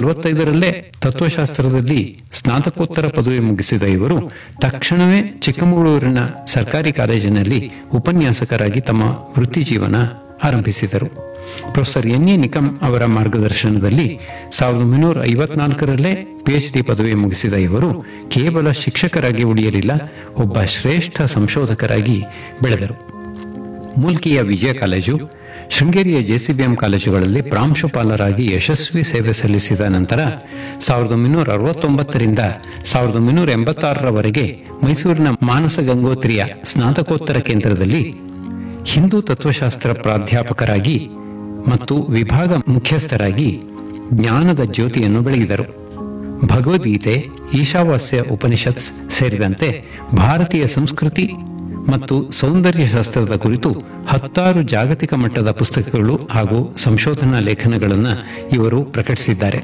ನಲವತ್ತೈದರಲ್ಲೇ ತತ್ವಶಾಸ್ತ್ರದಲ್ಲಿ ಸ್ನಾತಕೋತ್ತರ ಪದವಿ ಮುಗಿಸಿದ ಇವರು ತಕ್ಷಣವೇ ಚಿಕ್ಕಮಗಳೂರಿನ ಸರ್ಕಾರಿ ಕಾಲೇಜಿನಲ್ಲಿ ಉಪನ್ಯಾಸಕರಾಗಿ ತಮ್ಮ ವೃತ್ತಿ ಜೀವನ ಆರಂಭಿಸಿದರು ಪ್ರೊಫೆಸರ್ ಎನ್ ಎ ನಿಕಂ ಅವರ ಮಾರ್ಗದರ್ಶನದಲ್ಲಿ ಸಾವಿರದ ಒಂಬೈನೂರ ಐವತ್ನಾಲ್ಕರಲ್ಲೇ ಪಿಎಚ್ಡಿ ಪದವಿ ಮುಗಿಸಿದ ಇವರು ಕೇವಲ ಶಿಕ್ಷಕರಾಗಿ ಉಳಿಯಲಿಲ್ಲ ಒಬ್ಬ ಶ್ರೇಷ್ಠ ಸಂಶೋಧಕರಾಗಿ ಬೆಳೆದರು ಮೂಲ್ಕಿಯ ವಿಜಯ ಕಾಲೇಜು ಶೃಂಗೇರಿಯ ಜೆಸಿಬಿಎಂ ಕಾಲೇಜುಗಳಲ್ಲಿ ಪ್ರಾಂಶುಪಾಲರಾಗಿ ಯಶಸ್ವಿ ಸೇವೆ ಸಲ್ಲಿಸಿದ ನಂತರ ಸಾವಿರದ ಒಂಬೈನೂರ ಅರವತ್ತೊಂಬತ್ತರಿಂದ ಸಾವಿರದ ಒಂಬೈನೂರ ಎಂಬತ್ತಾರರವರೆಗೆ ಮೈಸೂರಿನ ಮಾನಸ ಗಂಗೋತ್ರಿಯ ಸ್ನಾತಕೋತ್ತರ ಕೇಂದ್ರದಲ್ಲಿ ಹಿಂದೂ ತತ್ವಶಾಸ್ತ್ರ ಪ್ರಾಧ್ಯಾಪಕರಾಗಿ ಮತ್ತು ವಿಭಾಗ ಮುಖ್ಯಸ್ಥರಾಗಿ ಜ್ಞಾನದ ಜ್ಯೋತಿಯನ್ನು ಬೆಳಗಿದರು ಭಗವದ್ಗೀತೆ ಈಶಾವಾಸ್ಯ ಉಪನಿಷತ್ ಸೇರಿದಂತೆ ಭಾರತೀಯ ಸಂಸ್ಕೃತಿ ಮತ್ತು ಸೌಂದರ್ಯ ಶಾಸ್ತ್ರದ ಕುರಿತು ಹತ್ತಾರು ಜಾಗತಿಕ ಮಟ್ಟದ ಪುಸ್ತಕಗಳು ಹಾಗೂ ಸಂಶೋಧನಾ ಲೇಖನಗಳನ್ನು ಇವರು ಪ್ರಕಟಿಸಿದ್ದಾರೆ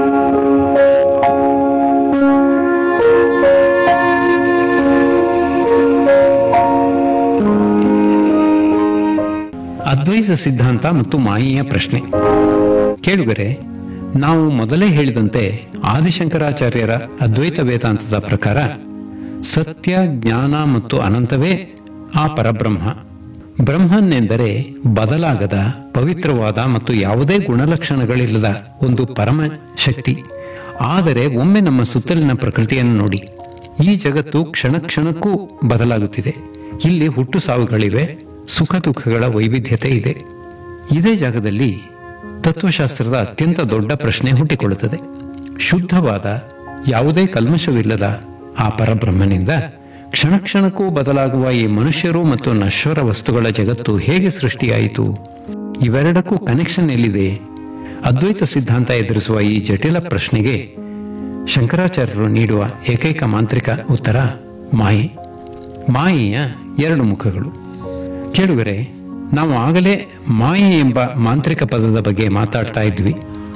ಅದ್ವೈತ ಸಿದ್ಧಾಂತ ಮತ್ತು ಮಾಯೆಯ ಪ್ರಶ್ನೆ ಕೇಳುಗರೆ ನಾವು ಮೊದಲೇ ಹೇಳಿದಂತೆ ಆದಿಶಂಕರಾಚಾರ್ಯರ ಅದ್ವೈತ ವೇದಾಂತದ ಪ್ರಕಾರ ಸತ್ಯ ಜ್ಞಾನ ಮತ್ತು ಅನಂತವೇ ಆ ಪರಬ್ರಹ್ಮ ಬ್ರಹ್ಮನ್ ಎಂದರೆ ಬದಲಾಗದ ಪವಿತ್ರವಾದ ಮತ್ತು ಯಾವುದೇ ಗುಣಲಕ್ಷಣಗಳಿಲ್ಲದ ಒಂದು ಪರಮ ಶಕ್ತಿ ಆದರೆ ಒಮ್ಮೆ ನಮ್ಮ ಸುತ್ತಲಿನ ಪ್ರಕೃತಿಯನ್ನು ನೋಡಿ ಈ ಜಗತ್ತು ಕ್ಷಣ ಕ್ಷಣಕ್ಕೂ ಬದಲಾಗುತ್ತಿದೆ ಇಲ್ಲಿ ಹುಟ್ಟು ಸಾವುಗಳಿವೆ ಸುಖ ದುಃಖಗಳ ವೈವಿಧ್ಯತೆ ಇದೆ ಇದೇ ಜಾಗದಲ್ಲಿ ತತ್ವಶಾಸ್ತ್ರದ ಅತ್ಯಂತ ದೊಡ್ಡ ಪ್ರಶ್ನೆ ಹುಟ್ಟಿಕೊಳ್ಳುತ್ತದೆ ಶುದ್ಧವಾದ ಯಾವುದೇ ಕಲ್ಮಶವಿಲ್ಲದ ಆ ಪರಬ್ರಹ್ಮನಿಂದ ಕ್ಷಣ ಕ್ಷಣಕ್ಕೂ ಬದಲಾಗುವ ಈ ಮನುಷ್ಯರು ಮತ್ತು ನಶ್ವರ ವಸ್ತುಗಳ ಜಗತ್ತು ಹೇಗೆ ಸೃಷ್ಟಿಯಾಯಿತು ಇವೆರಡಕ್ಕೂ ಕನೆಕ್ಷನ್ ಎಲ್ಲಿದೆ ಅದ್ವೈತ ಸಿದ್ಧಾಂತ ಎದುರಿಸುವ ಈ ಜಟಿಲ ಪ್ರಶ್ನೆಗೆ ಶಂಕರಾಚಾರ್ಯರು ನೀಡುವ ಏಕೈಕ ಮಾಂತ್ರಿಕ ಉತ್ತರ ಮಾಯೆ ಮಾಯೆಯ ಎರಡು ಮುಖಗಳು ಕೇಳುಗರೆ ನಾವು ಆಗಲೇ ಮಾಯೆ ಎಂಬ ಮಾಂತ್ರಿಕ ಪದದ ಬಗ್ಗೆ ಮಾತಾಡ್ತಾ ಇದ್ವಿ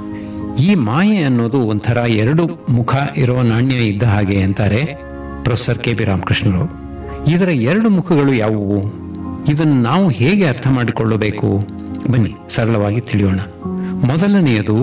ಈ ಮಾಯೆ ಅನ್ನೋದು ಒಂಥರ ಎರಡು ಮುಖ ಇರೋ ನಾಣ್ಯ ಇದ್ದ ಹಾಗೆ ಅಂತಾರೆ ಪ್ರೊಫೆಸರ್ ಕೆ ಬಿ ರಾಮಕೃಷ್ಣರು ಇದರ ಎರಡು ಮುಖಗಳು ಯಾವುವು ಇದನ್ನು ನಾವು ಹೇಗೆ ಅರ್ಥ ಮಾಡಿಕೊಳ್ಳಬೇಕು ಬನ್ನಿ ಸರಳವಾಗಿ ತಿಳಿಯೋಣ ಮೊದಲನೆಯದು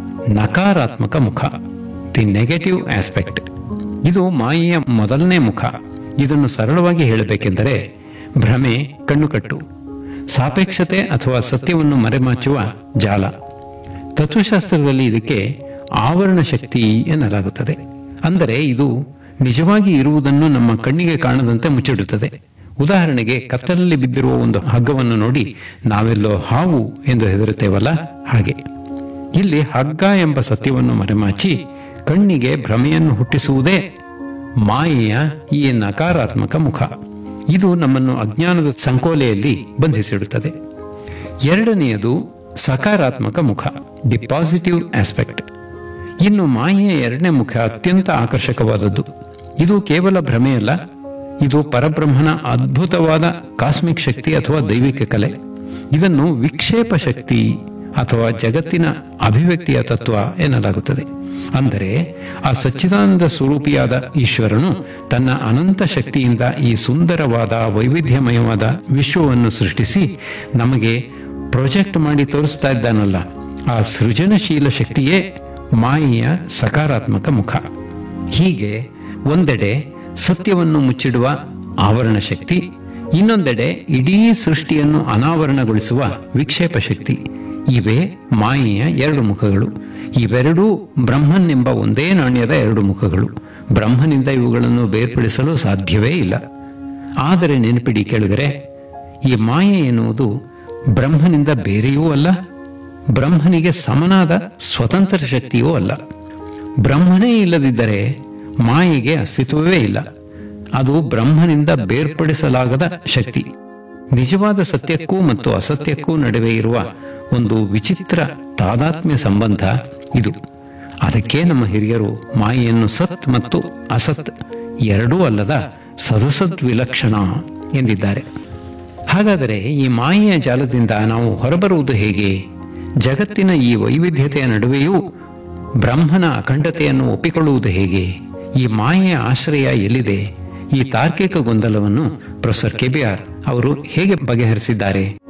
ನಕಾರಾತ್ಮಕ ಮುಖ ದಿ ನೆಗೆಟಿವ್ ಆಸ್ಪೆಕ್ಟ್ ಇದು ಮಾಯೆಯ ಮೊದಲನೇ ಮುಖ ಇದನ್ನು ಸರಳವಾಗಿ ಹೇಳಬೇಕೆಂದರೆ ಭ್ರಮೆ ಕಣ್ಣುಕಟ್ಟು ಸಾಪೇಕ್ಷತೆ ಅಥವಾ ಸತ್ಯವನ್ನು ಮರೆಮಾಚುವ ಜಾಲ ತತ್ವಶಾಸ್ತ್ರದಲ್ಲಿ ಇದಕ್ಕೆ ಆವರಣ ಶಕ್ತಿ ಎನ್ನಲಾಗುತ್ತದೆ ಅಂದರೆ ಇದು ನಿಜವಾಗಿ ಇರುವುದನ್ನು ನಮ್ಮ ಕಣ್ಣಿಗೆ ಕಾಣದಂತೆ ಮುಚ್ಚಿಡುತ್ತದೆ ಉದಾಹರಣೆಗೆ ಕತ್ತಲಲ್ಲಿ ಬಿದ್ದಿರುವ ಒಂದು ಹಗ್ಗವನ್ನು ನೋಡಿ ನಾವೆಲ್ಲೋ ಹಾವು ಎಂದು ಹೆದರುತ್ತೇವಲ್ಲ ಹಾಗೆ ಇಲ್ಲಿ ಹಗ್ಗ ಎಂಬ ಸತ್ಯವನ್ನು ಮರೆಮಾಚಿ ಕಣ್ಣಿಗೆ ಭ್ರಮೆಯನ್ನು ಹುಟ್ಟಿಸುವುದೇ ಮಾಯೆಯ ಈ ನಕಾರಾತ್ಮಕ ಮುಖ ಇದು ನಮ್ಮನ್ನು ಅಜ್ಞಾನದ ಸಂಕೋಲೆಯಲ್ಲಿ ಬಂಧಿಸಿಡುತ್ತದೆ ಎರಡನೆಯದು ಸಕಾರಾತ್ಮಕ ಮುಖ ದಿ ಪಾಸಿಟಿವ್ ಆಸ್ಪೆಕ್ಟ್ ಇನ್ನು ಮಾಯೆಯ ಎರಡನೇ ಮುಖ ಅತ್ಯಂತ ಆಕರ್ಷಕವಾದದ್ದು ಇದು ಕೇವಲ ಭ್ರಮೆಯಲ್ಲ ಇದು ಪರಬ್ರಹ್ಮನ ಅದ್ಭುತವಾದ ಕಾಸ್ಮಿಕ್ ಶಕ್ತಿ ಅಥವಾ ದೈವಿಕ ಕಲೆ ಇದನ್ನು ವಿಕ್ಷೇಪ ಶಕ್ತಿ ಅಥವಾ ಜಗತ್ತಿನ ಅಭಿವ್ಯಕ್ತಿಯ ತತ್ವ ಎನ್ನಲಾಗುತ್ತದೆ ಅಂದರೆ ಆ ಸಚ್ಚಿದಾನಂದ ಸ್ವರೂಪಿಯಾದ ಈಶ್ವರನು ತನ್ನ ಅನಂತ ಶಕ್ತಿಯಿಂದ ಈ ಸುಂದರವಾದ ವೈವಿಧ್ಯಮಯವಾದ ವಿಶ್ವವನ್ನು ಸೃಷ್ಟಿಸಿ ನಮಗೆ ಪ್ರೊಜೆಕ್ಟ್ ಮಾಡಿ ತೋರಿಸ್ತಾ ಇದ್ದಾನಲ್ಲ ಆ ಸೃಜನಶೀಲ ಶಕ್ತಿಯೇ ಮಾಯೆಯ ಸಕಾರಾತ್ಮಕ ಮುಖ ಹೀಗೆ ಒಂದೆಡೆ ಸತ್ಯವನ್ನು ಮುಚ್ಚಿಡುವ ಆವರಣ ಶಕ್ತಿ ಇನ್ನೊಂದೆಡೆ ಇಡೀ ಸೃಷ್ಟಿಯನ್ನು ಅನಾವರಣಗೊಳಿಸುವ ವಿಕ್ಷೇಪ ಶಕ್ತಿ ಇವೇ ಮಾಯೆಯ ಎರಡು ಮುಖಗಳು ಇವೆರಡೂ ಬ್ರಹ್ಮನ್ ಎಂಬ ಒಂದೇ ನಾಣ್ಯದ ಎರಡು ಮುಖಗಳು ಬ್ರಹ್ಮನಿಂದ ಇವುಗಳನ್ನು ಬೇರ್ಪಡಿಸಲು ಸಾಧ್ಯವೇ ಇಲ್ಲ ಆದರೆ ನೆನಪಿಡಿ ಕೆಳಗರೆ ಈ ಮಾಯೆ ಎನ್ನುವುದು ಬ್ರಹ್ಮನಿಂದ ಬೇರೆಯೂ ಅಲ್ಲ ಬ್ರಹ್ಮನಿಗೆ ಸಮನಾದ ಸ್ವತಂತ್ರ ಶಕ್ತಿಯೂ ಅಲ್ಲ ಬ್ರಹ್ಮನೇ ಇಲ್ಲದಿದ್ದರೆ ಮಾಯೆಗೆ ಅಸ್ತಿತ್ವವೇ ಇಲ್ಲ ಅದು ಬ್ರಹ್ಮನಿಂದ ಬೇರ್ಪಡಿಸಲಾಗದ ಶಕ್ತಿ ನಿಜವಾದ ಸತ್ಯಕ್ಕೂ ಮತ್ತು ಅಸತ್ಯಕ್ಕೂ ನಡುವೆ ಇರುವ ಒಂದು ವಿಚಿತ್ರ ತಾದಾತ್ಮ್ಯ ಸಂಬಂಧ ಇದು ಅದಕ್ಕೆ ನಮ್ಮ ಹಿರಿಯರು ಮಾಯೆಯನ್ನು ಸತ್ ಮತ್ತು ಅಸತ್ ಎರಡೂ ಅಲ್ಲದ ಸದಸದ್ ವಿಲಕ್ಷಣ ಎಂದಿದ್ದಾರೆ ಹಾಗಾದರೆ ಈ ಮಾಯೆಯ ಜಾಲದಿಂದ ನಾವು ಹೊರಬರುವುದು ಹೇಗೆ ಜಗತ್ತಿನ ಈ ವೈವಿಧ್ಯತೆಯ ನಡುವೆಯೂ ಬ್ರಹ್ಮನ ಅಖಂಡತೆಯನ್ನು ಒಪ್ಪಿಕೊಳ್ಳುವುದು ಹೇಗೆ ಈ ಮಾಯೆಯ ಆಶ್ರಯ ಎಲ್ಲಿದೆ ಈ ತಾರ್ಕಿಕ ಗೊಂದಲವನ್ನು ಪ್ರೊಫೆಸರ್ ಕೆಬಿಆರ್ ಅವರು ಹೇಗೆ ಬಗೆಹರಿಸಿದ್ದಾರೆ